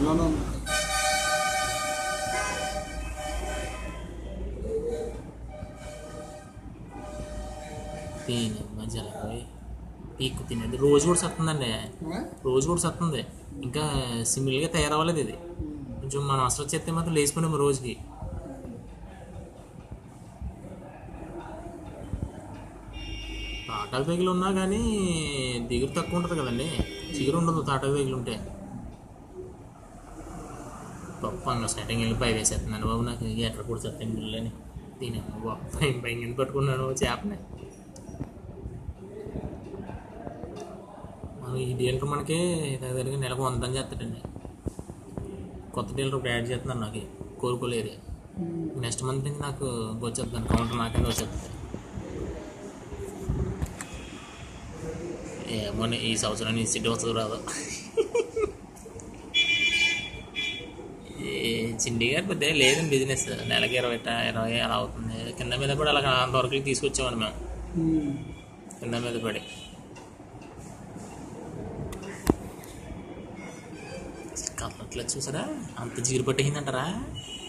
అందులోనే ఉంది దీని జలపోయి పీక్కు తినేది రోజు కూడా సత్తుందండి ఆ? రోజు కూడా సత్తుంది ఇంకా సిమిల్గా తయారవ్వలేదు ఇది కొంచెం మనం అసలు చేస్తే మాత్రం లేచిపోయినాము రోజుకి తాటాకు తెగులు ఉన్నా కానీ దిగురు తక్కువ ఉంటుంది కదండి చిగురు ఉండదు తాటాకు తెగులు ఉంటే గొప్ప ఇంకా సెట్టింగ్ వెళ్ళి పై వేసేస్తున్నాను బాబు నాకు ఎక్కడ కూడా సెట్టింగ్ అని దీని గొప్ప పైన పైన కింద పట్టుకున్నాను చేపని మనం ఈ డీలర్ మనకి దగ్గర నెలకు వంద అని చేస్తాడండి కొత్త డీలర్ ఇప్పుడు యాడ్ చేస్తున్నాను నాకు కోరుకోలు ఏరియా నెక్స్ట్ మంత్ నుంచి నాకు వచ్చేస్తాను కౌంటర్ నాకే వచ్చేస్తుంది ఏమో ఈ సంవత్సరం ఈ సిటీ వస్తుంది రాదు ఈ చిండి గారి పెద్ద లేదండి బిజినెస్ నెలకి ఇరవై ట- ఇరవై అలా అవుతుంది కింద మీద కూడా అలా అంతవరకు తీసుకొచ్చామండి మేము ఉమ్. కింద మీద పడి కళ్ళట్లో చూసారా అంత జీరు పట్టేసిందంటారా